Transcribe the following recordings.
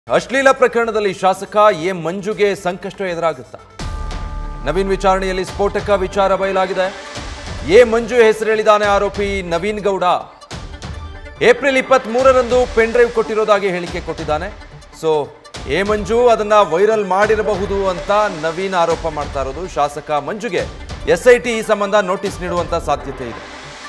ಅಶ್ಲೀಲ ಪ್ರಕರಣದಲ್ಲಿ ಶಾಸಕ ಎ ಮಂಜುಗೆ ಸಂಕಷ್ಟ ಎದುರಾಗುತ್ತಾ ನವೀನ್ ವಿಚಾರಣೆಯಲ್ಲಿ ಸ್ಫೋಟಕ ವಿಚಾರ ಬಯಲಾಗಿದೆ ಎ ಮಂಜು ಹೆಸರೇಳಿದಾನೆ ಆರೋಪಿ ನವೀನ್ ಗೌಡ ಏಪ್ರಿಲ್ ಇಪ್ಪತ್ತ್ ಮೂರರಂದು ಪೆನ್ ಡ್ರೈವ್ ಕೊಟ್ಟಿರೋದಾಗಿ ಹೇಳಿಕೆ ಕೊಟ್ಟಿದ್ದಾನೆ ಸೊ ಎ ಮಂಜು ಅದನ್ನ ವೈರಲ್ ಮಾಡಿರಬಹುದು ಅಂತ ನವೀನ್ ಆರೋಪ ಮಾಡ್ತಾ ಇರೋದು ಶಾಸಕ ಮಂಜುಗೆ ಎಸ್ಐಟಿ ಈ ಸಂಬಂಧ ನೋಟಿಸ್ ನೀಡುವಂತ ಸಾಧ್ಯತೆ ಇದೆ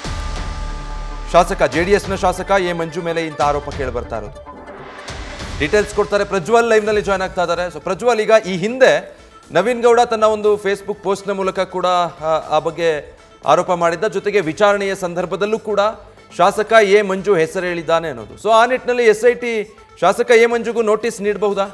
ಶಾಸಕ ಜೆಡಿಎಸ್ನ ಶಾಸಕ ಎ ಮಂಜು ಮೇಲೆ ಇಂಥ ಆರೋಪ ಕೇಳಿ ಬರ್ತಾ ಇರೋದು ಡೀಟೇಲ್ಸ್ ಕೊಡ್ತಾರೆ ಪ್ರಜ್ವಲ್ ಲೈವ್ ನಲ್ಲಿ ಜಾಯ್ನ್ ಆಗ್ತಾ ಇದ್ದಾರೆ ಸೊ ಪ್ರಜ್ವಲ್ ಈಗ ಈ ಹಿಂದೆ ನವೀನ್ ಗೌಡ ತನ್ನ ಒಂದು ಫೇಸ್ಬುಕ್ ಪೋಸ್ಟ್ನ ಮೂಲಕ ಕೂಡ ಆ, ಆ ಬಗ್ಗೆ ಆರೋಪ ಮಾಡಿದ್ದ ಜೊತೆಗೆ ವಿಚಾರಣೆಯ ಸಂದರ್ಭದಲ್ಲೂ ಕೂಡ ಶಾಸಕ ಎ ಮಂಜು ಹೆಸರು ಹೇಳಿದ್ದಾನೆ ಅನ್ನೋದು ಸೊ ಆ ನಿಟ್ಟಿನಲ್ಲಿ ಎಸ್ ಐ ಟಿ ಶಾಸಕ ಎ ಮಂಜುಗೂ ನೋಟಿಸ್ ನೀಡಬಹುದಾ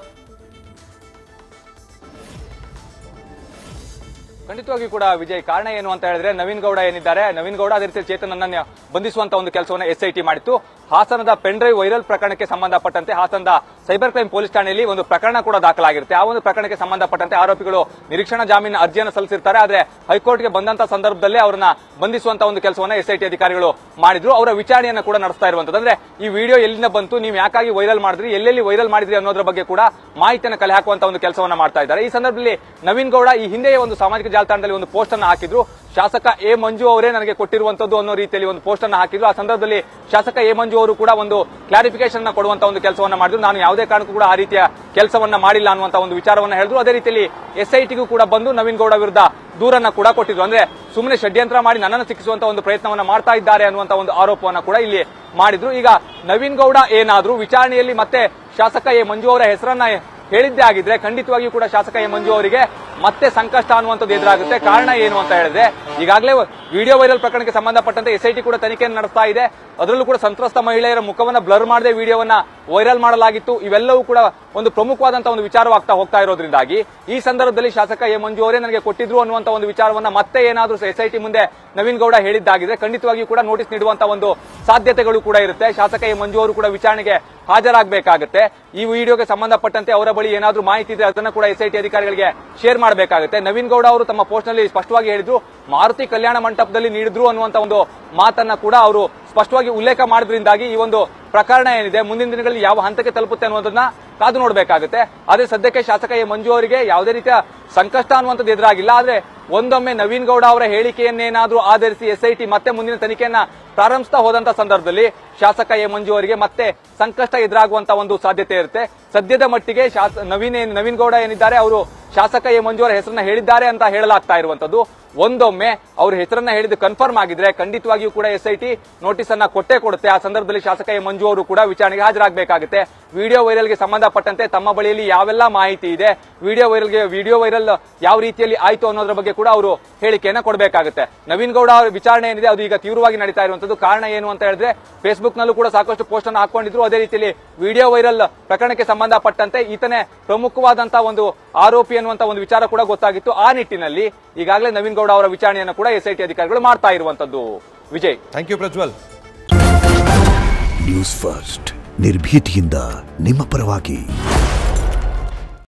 ಖಂಡಿತವಾಗಿ ಕೂಡ ವಿಜಯ್ ಕಾರಣ ಏನು ಅಂತ ಹೇಳಿದ್ರೆ ನವೀನ್ ಗೌಡ ಏನಿದ್ದಾರೆ ನವೀನ್ ಗೌಡ ಅದೇ ರೀತಿ ಚೇತನ್ ಅನ್ನ ಬಂಧಿಸುವಂತ ಒಂದು ಕೆಲಸವನ್ನ ಎಸ್ಐಟಿ ಮಾಡಿತ್ತು ಹಾಸನದ ಪೆನ್ ಡ್ರೈವ್ ವೈರಲ್ ಪ್ರಕರಣಕ್ಕೆ ಸಂಬಂಧಪಟ್ಟಂತೆ ಹಾಸನದ ಸೈಬರ್ ಕ್ರೈಮ್ ಪೊಲೀಸ್ ಠಾಣೆಯಲ್ಲಿ ಒಂದು ಪ್ರಕರಣ ಕೂಡ ದಾಖಲಾಗಿರುತ್ತೆ ಆ ಒಂದು ಪ್ರಕರಣಕ್ಕೆ ಸಂಬಂಧಪಟ್ಟಂತೆ ಆರೋಪಿಗಳು ನಿರೀಕ್ಷಣಾ ಜಾಮೀನು ಅರ್ಜಿಯನ್ನು ಸಲ್ಲಿಸಿರ್ತಾರೆ ಆದ್ರೆ ಹೈಕೋರ್ಟ್ಗೆ ಬಂದಂತ ಸಂದರ್ಭದಲ್ಲೇ ಅವರನ್ನ ಬಂಧಿಸುವಂತ ಒಂದು ಕೆಲಸವನ್ನ ಎಸ್ಐಟಿ ಅಧಿಕಾರಿಗಳು ಮಾಡಿದ್ರು ಅವರ ವಿಚಾರಣೆಯನ್ನ ಕೂಡ ನಡೆಸ್ತಾ ಇರುವಂತದ್ದು ಅಂದ್ರೆ ಈ ವಿಡಿಯೋ ಎಲ್ಲಿಂದ ಬಂತು ನೀವು ಯಾಕಾಗಿ ವೈರಲ್ ಮಾಡಿದ್ರಿ ಎಲ್ಲೆಲ್ಲಿ ವೈರಲ್ ಮಾಡಿದ್ರಿ ಅನ್ನೋದ್ರ ಬಗ್ಗೆ ಕೂಡ ಮಾಹಿತಿಯನ್ನು ಕಲೆ ಹಾಕುವಂತ ಒಂದು ಕೆಲಸವನ್ನ ಮಾಡ್ತಾ ಇದ್ದಾರೆ ಈ ಸಂದರ್ಭದಲ್ಲಿ ನವೀನ್ ಗೌಡ ಈ ಹಿಂದೆಯೇ ಒಂದು ಸಾಮಾಜಿಕ ಜಾಲತಾಣದಲ್ಲಿ ಒಂದು ಪೋಸ್ಟ್ ಅನ್ನು ಹಾಕಿದ್ರು ಶಾಸಕ ಎ ಮಂಜು ಅವರೇ ನನಗೆ ಕೊಟ್ಟಿರುವಂತದ್ದು ಅನ್ನೋ ರೀತಿಯಲ್ಲಿ ಒಂದು ಪೋಸ್ಟ್ ಅನ್ನು ಹಾಕಿದ್ರು ಆ ಸಂದರ್ಭದಲ್ಲಿ ಶಾಸಕ ಎ ಮಂಜು ಅವರು ಕೂಡ ಒಂದು ಕ್ಲಾರಿಫಿಕೇಶನ್ ಅನ್ನ ಕೊಡುವಂತ ಒಂದು ಕೆಲಸವನ್ನ ಮಾಡಿದ್ರು ನಾನು ಯಾವುದೇ ಕಾರಣಕ್ಕೂ ಕೂಡ ಆ ರೀತಿಯ ಕೆಲಸವನ್ನ ಮಾಡಿಲ್ಲ ಅನ್ನುವಂತ ಒಂದು ವಿಚಾರವನ್ನ ಹೇಳಿದ್ರು ಅದೇ ರೀತಿಯಲ್ಲಿ ಎಸ್ಐಟಿಗೂ ಕೂಡ ಬಂದು ನವೀನ್ ಗೌಡ ವಿರುದ್ಧ ದೂರನ್ನ ಕೂಡ ಕೊಟ್ಟಿದ್ರು ಅಂದ್ರೆ ಸುಮ್ಮನೆ ಷಡ್ಯಂತ್ರ ಮಾಡಿ ನನ್ನನ್ನು ಸಿಕ್ಕಿಸುವಂತ ಒಂದು ಪ್ರಯತ್ನವನ್ನ ಮಾಡ್ತಾ ಇದ್ದಾರೆ ಅನ್ನುವಂತ ಒಂದು ಆರೋಪವನ್ನ ಕೂಡ ಇಲ್ಲಿ ಮಾಡಿದ್ರು ಈಗ ನವೀನ್ ಗೌಡ ಏನಾದ್ರೂ ವಿಚಾರಣೆಯಲ್ಲಿ ಮತ್ತೆ ಶಾಸಕ ಎ ಮಂಜು ಅವರ ಹೆಸರನ್ನ ಹೇಳಿದ್ದೇ ಆಗಿದ್ರೆ ಖಂಡಿತವಾಗಿಯೂ ಕೂಡ ಶಾಸಕ ಎ ಮಂಜು ಅವರಿಗೆ ಮತ್ತೆ ಸಂಕಷ್ಟ ಅನ್ನುವಂಥದ್ದು ಎದುರಾಗುತ್ತೆ ಕಾರಣ ಏನು ಅಂತ ಹೇಳಿದ್ರೆ ಈಗಾಗಲೇ ವಿಡಿಯೋ ವೈರಲ್ ಪ್ರಕರಣಕ್ಕೆ ಸಂಬಂಧಪಟ್ಟಂತೆ ಎಸ್ಐಟಿ ಕೂಡ ತನಿಖೆಯನ್ನು ನಡೆಸ್ತಾ ಇದೆ ಅದರಲ್ಲೂ ಕೂಡ ಸಂತ್ರಸ್ತ ಮಹಿಳೆಯರ ಮುಖವನ್ನ ಬ್ಲರ್ ಮಾಡದೆ ವಿಡಿಯೋವನ್ನ ವೈರಲ್ ಮಾಡಲಾಗಿತ್ತು ಇವೆಲ್ಲವೂ ಕೂಡ ಒಂದು ಪ್ರಮುಖವಾದಂತಹ ಒಂದು ವಿಚಾರವಾಗ್ತಾ ಹೋಗ್ತಾ ಇರೋದ್ರಿಂದಾಗಿ ಈ ಸಂದರ್ಭದಲ್ಲಿ ಶಾಸಕ ಎ ಮಂಜು ಅವರೇ ನನಗೆ ಕೊಟ್ಟಿದ್ರು ಅನ್ನುವಂತ ಒಂದು ವಿಚಾರವನ್ನ ಮತ್ತೆ ಏನಾದ್ರೂ ಎಸ್ಐಟಿ ಮುಂದೆ ನವೀನ್ ಗೌಡ ಹೇಳಿದ್ದಾಗಿದ್ರೆ ಖಂಡಿತವಾಗಿಯೂ ಕೂಡ ನೋಟಿಸ್ ನೀಡುವಂತ ಒಂದು ಸಾಧ್ಯತೆಗಳು ಕೂಡ ಇರುತ್ತೆ ಶಾಸಕ ಎ ಮಂಜು ಅವರು ಕೂಡ ವಿಚಾರಣೆಗೆ ಹಾಜರಾಗಬೇಕಾಗುತ್ತೆ ಈ ವಿಡಿಯೋಗೆ ಸಂಬಂಧಪಟ್ಟಂತೆ ಅವರ ಬಳಿ ಏನಾದ್ರೂ ಮಾಹಿತಿ ಇದ್ರೆ ಅದನ್ನ ಕೂಡ ಎಸ್ಐಟಿ ಅಧಿಕಾರಿಗಳಿಗೆ ಶೇರ್ ಮಾಡಬೇಕಾಗುತ್ತೆ ನವೀನ್ ಗೌಡ ಅವರು ತಮ್ಮ ಪೋಸ್ಟ್ ನಲ್ಲಿ ಸ್ಪಷ್ಟವಾಗಿ ಹೇಳಿದ್ರು ಮಾರುತಿ ಕಲ್ಯಾಣ ಮಂಟಪದಲ್ಲಿ ನೀಡಿದ್ರು ಅನ್ನುವಂತ ಒಂದು ಮಾತನ್ನ ಕೂಡ ಅವರು ಸ್ಪಷ್ಟವಾಗಿ ಉಲ್ಲೇಖ ಮಾಡೋದ್ರಿಂದಾಗಿ ಈ ಒಂದು ಪ್ರಕರಣ ಏನಿದೆ ಮುಂದಿನ ದಿನಗಳಲ್ಲಿ ಯಾವ ಹಂತಕ್ಕೆ ತಲುಪುತ್ತೆ ಅನ್ನೋದನ್ನ ಕಾದು ನೋಡಬೇಕಾಗುತ್ತೆ ಆದ್ರೆ ಸದ್ಯಕ್ಕೆ ಶಾಸಕ ಎ ಮಂಜು ಅವರಿಗೆ ಯಾವುದೇ ರೀತಿಯ ಸಂಕಷ್ಟ ಅನ್ನುವಂಥದ್ದು ಎದುರಾಗಿಲ್ಲ ಆದ್ರೆ ಒಂದೊಮ್ಮೆ ನವೀನ್ ಗೌಡ ಅವರ ಹೇಳಿಕೆಯನ್ನೇನಾದ್ರೂ ಆಧರಿಸಿ ಎಸ್ಐಟಿ ಮತ್ತೆ ಮುಂದಿನ ತನಿಖೆಯನ್ನ ಪ್ರಾರಂಭಿಸ್ತಾ ಹೋದಂತ ಸಂದರ್ಭದಲ್ಲಿ ಶಾಸಕ ಎ ಮಂಜು ಅವರಿಗೆ ಮತ್ತೆ ಸಂಕಷ್ಟ ಎದುರಾಗುವಂತ ಒಂದು ಸಾಧ್ಯತೆ ಇರುತ್ತೆ ಸದ್ಯದ ಮಟ್ಟಿಗೆ ಶಾಸ ನವೀನ್ ಏನ್- ನವೀನ್ ಗೌಡ ಏನಿದ್ದಾರೆ ಅವರು ಶಾಸಕ ಎ ಮಂಜು ಅವರ ಹೆಸರನ್ನ ಹೇಳಿದ್ದಾರೆ ಅಂತ ಹೇಳಲಾಗ್ತಾ ಇರುವಂತದ್ದು ಒಂದೊಮ್ಮೆ ಅವ್ರ ಹೆಸರನ್ನ ಹೇಳಿದ್ದು ಕನ್ಫರ್ಮ್ ಆಗಿದ್ರೆ ಖಂಡಿತವಾಗಿಯೂ ಕೂಡ ಎಸ್ಐಟಿ ನೋಟಿಸ್ ಅನ್ನ ಕೊಟ್ಟೇ ಕೊಡುತ್ತೆ ಆ ಸಂದರ್ಭದಲ್ಲಿ ಶಾಸಕ ಎ ಮಂಜು ಅವರು ಕೂಡ ವಿಚಾರಣೆಗೆ ಹಾಜರಾಗಬೇಕಾಗುತ್ತೆ ವಿಡಿಯೋ ವೈರಲ್ಗೆ ಸಂಬಂಧಪಟ್ಟಂತೆ ತಮ್ಮ ಬಳಿಯಲ್ಲಿ ಯಾವೆಲ್ಲ ಮಾಹಿತಿ ಇದೆ ವಿಡಿಯೋ ವೈರಲ್ಗೆ ವಿಡಿಯೋ ವೈರಲ್ ಯಾವ ರೀತಿಯಲ್ಲಿ ಆಯ್ತು ಅನ್ನೋದ್ರ ಬಗ್ಗೆ ಕೂಡ ಅವರು ಹೇಳಿಕೆಯನ್ನ ಕೊಡಬೇಕಾಗುತ್ತೆ ನವೀನ್ ಗೌಡ ಅವರ ವಿಚಾರಣೆ ಏನಿದೆ ಅದು ಈಗ ತೀವ್ರವಾಗಿ ನಡೀತಾ ಇರುವಂತದ್ದು ಕಾರಣ ಏನು ಅಂತ ಹೇಳಿದ್ರೆ ಫೇಸ್ಬುಕ್ ನಲ್ಲೂ ಕೂಡ ಸಾಕಷ್ಟು ಪೋಸ್ಟ್ ಅನ್ನು ಹಾಕೊಂಡಿದ್ರು ಅದೇ ರೀತಿಯಲ್ಲಿ ವಿಡಿಯೋ ವೈರಲ್ ಪ್ರಕರಣಕ್ಕೆ ಸಂಬಂಧಪಟ್ಟಂತೆ ಈತನೇ ಪ್ರಮುಖವಾದಂತಹ ಒಂದು ಆರೋಪಿ ಅನ್ನುವಂತ ಒಂದು ವಿಚಾರ ಕೂಡ ಗೊತ್ತಾಗಿತ್ತು ಆ ನಿಟ್ಟಿನಲ್ಲಿ ಈಗಾಗಲೇ ನವೀನ್ ಗೌಡ ಅವರ ವಿಚಾರಣೆಯನ್ನು ಕೂಡ ಎಸ್ಐಟಿ ಅಧಿಕಾರಿಗಳು ಮಾಡ್ತಾ ಇರುವಂತದ್ದು Vijay thank you Prajwal News First ನಿರ್ಭೀತಿಯಿಂದ ನಿಮ್ಮ ಪರವಾಗಿ